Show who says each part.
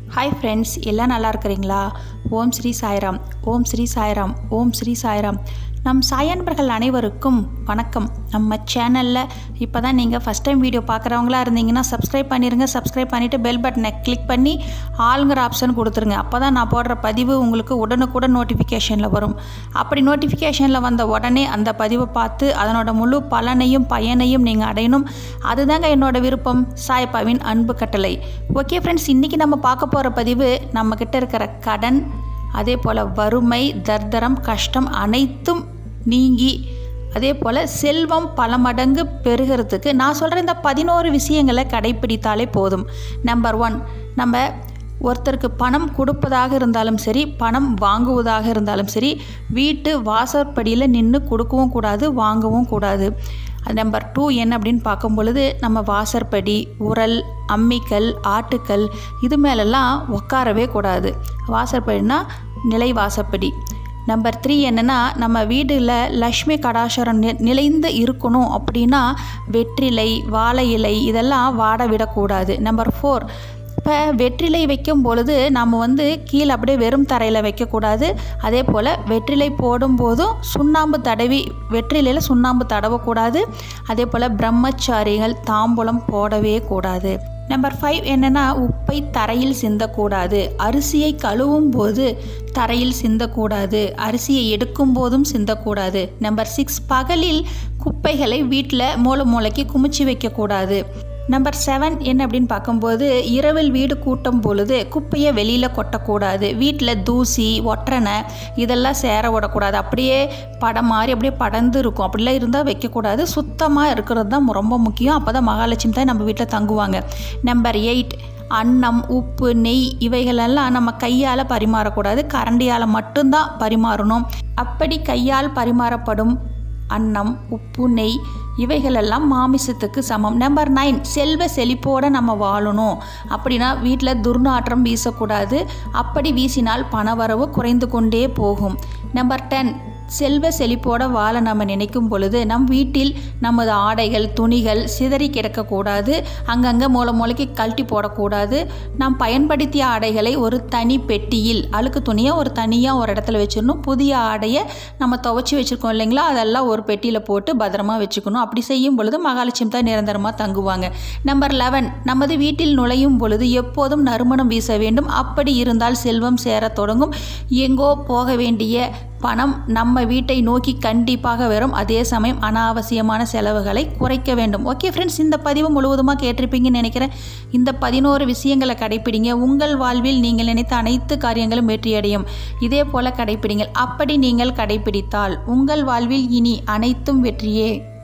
Speaker 1: hi friends எல்லாம் நல்லா இருக்கிறீங்களா ஓம் ஸ்ரீ சாய்ராம் ஓம் ஸ்ரீ சாய்ராம் ஓம் ஸ்ரீ சாய்ராம் நம் சாயன்பர்கள் அனைவருக்கும் வணக்கம் நம்ம சேனலில் இப்போ தான் நீங்கள் ஃபஸ்ட் டைம் வீடியோ பார்க்குறவங்களா இருந்தீங்கன்னா சப்ஸ்கிரைப் பண்ணிடுங்க சப்ஸ்கிரைப் பண்ணிவிட்டு பெல் பட்டனை கிளிக் பண்ணி ஆளுங்கிற ஆப்ஷன் கொடுத்துருங்க அப்போ தான் நான் போடுற பதிவு உங்களுக்கு உடனுக்குடன் நோட்டிஃபிகேஷனில் வரும் அப்படி நோட்டிஃபிகேஷனில் வந்த உடனே அந்த பதிவை பார்த்து அதனோட முழு பலனையும் பயனையும் நீங்கள் அடையணும் அதுதாங்க என்னோட விருப்பம் சாயப்பாவின் அன்பு கட்டளை ஓகே ஃப்ரெண்ட்ஸ் இன்றைக்கி நம்ம பார்க்க போகிற பதிவு நம்மக்கிட்ட இருக்கிற கடன் அதே போல் வறுமை தர்தரம் கஷ்டம் அனைத்தும் நீங்கி அதே போல் செல்வம் பல மடங்கு பெருகிறதுக்கு நான் சொல்கிற இந்த பதினோரு விஷயங்களை கடைப்பிடித்தாலே போதும் நம்பர் ஒன் நம்ம ஒருத்தருக்கு பணம் கொடுப்பதாக இருந்தாலும் சரி பணம் வாங்குவதாக இருந்தாலும் சரி வீட்டு வாசற்படியில் நின்று கொடுக்கவும் கூடாது வாங்கவும் கூடாது நம்பர் டூ என்ன அப்படின்னு பார்க்கும் பொழுது நம்ம வாசற்படி உரல் அம்மிக்கல் ஆட்டுக்கல் இது மேலெல்லாம் உட்காரவே கூடாது வாசற்படினா நிலை வாசப்படி நம்பர் த்ரீ என்னென்னா நம்ம வீட்டில் லக்ஷ்மி கடாசரம் நி நிலைந்து இருக்கணும் அப்படின்னா வெற்றிலை வாழை இலை இதெல்லாம் வாட விடக்கூடாது நம்பர் ஃபோர் இப்போ வெற்றிலை வைக்கும் பொழுது நம்ம வந்து கீழே அப்படியே வெறும் தரையில் வைக்கக்கூடாது அதே போல் வெற்றிலை போடும்போதும் சுண்ணாம்பு தடவி வெற்றிலையில் சுண்ணாம்பு தடவக்கூடாது அதே போல் பிரம்மச்சாரிகள் தாம்பூலம் போடவே கூடாது நம்பர் ஃபைவ் என்னென்னா உப்பை தரையில் சிந்தக்கூடாது அரிசியை கழுவும் போது தரையில் சிந்தக்கூடாது அரிசியை எடுக்கும் போதும் சிந்தக்கூடாது நம்பர் சிக்ஸ் பகலில் குப்பைகளை வீட்டில் மூளை மூளைக்கு குமிச்சு வைக்கக்கூடாது நம்பர் செவன் என்ன அப்படின்னு பார்க்கும்போது இரவில் வீடு கூட்டும் பொழுது குப்பையை வெளியில் கொட்டக்கூடாது வீட்டில் தூசி ஒற்றனை இதெல்லாம் சேர விடக்கூடாது அப்படியே படம் மாதிரி அப்படியே படர்ந்து இருக்கும் அப்படிலாம் இருந்தால் வைக்கக்கூடாது சுத்தமாக இருக்கிறது தான் ரொம்ப முக்கியம் அப்போ தான் மகாலட்சுமி தான் நம்ம வீட்டில் தங்குவாங்க நம்பர் எயிட் அன்னம் உப்பு நெய் இவைகளெல்லாம் நம்ம கையால் பரிமாறக்கூடாது கரண்டியால் மட்டும்தான் பரிமாறணும் அப்படி கையால் பரிமாறப்படும் அன்னம் உப்பு நெய் இவைகளெல்லாம் மாமிசத்துக்கு சமம் நம்பர் நைன் செல்வ செழிப்போடு நம்ம வாழணும் அப்படின்னா வீட்டில் துர்நாற்றம் வீசக்கூடாது அப்படி வீசினால் பணவரவு குறைந்து கொண்டே போகும் நம்பர் டென் செல்வ செழிப்போட வாழ நம்ம நினைக்கும் பொழுது நம் வீட்டில் நமது ஆடைகள் துணிகள் சிதறி கிடக்கக்கூடாது அங்கங்கே மூளை மூளைக்கு கழட்டி போடக்கூடாது நாம் பயன்படுத்திய ஆடைகளை ஒரு தனி பெட்டியில் அழுக்கு துணியை ஒரு தனியாக ஒரு இடத்துல வச்சிடணும் புதிய ஆடையை நம்ம துவைச்சி வச்சுருக்கோம் இல்லைங்களா அதெல்லாம் ஒரு பெட்டியில் போட்டு பத்திரமா வச்சுக்கணும் அப்படி செய்யும் பொழுது மகாலட்சுமி தான் நிரந்தரமாக தங்குவாங்க நம்பர் லெவன் நமது வீட்டில் நுழையும் பொழுது எப்போதும் நறுமணம் வீச வேண்டும் அப்படி இருந்தால் செல்வம் சேர தொடங்கும் எங்கோ போக வேண்டிய பணம் நம்ம வீட்டை நோக்கி கண்டிப்பாக வரும் அதே சமயம் அனாவசியமான செலவுகளை குறைக்க வேண்டும் ஓகே ஃப்ரெண்ட்ஸ் இந்த பதிவு முழுவதுமாக கேட்டிருப்பீங்கன்னு நினைக்கிறேன் இந்த பதினோரு விஷயங்களை கடைப்பிடிங்க உங்கள் வாழ்வில் நீங்கள் நினைத்த அனைத்து காரியங்களும் வெற்றியடையும் இதே போல கடைப்பிடிங்கள் அப்படி நீங்கள் கடைப்பிடித்தால் உங்கள் வாழ்வில் இனி அனைத்தும் வெற்றியே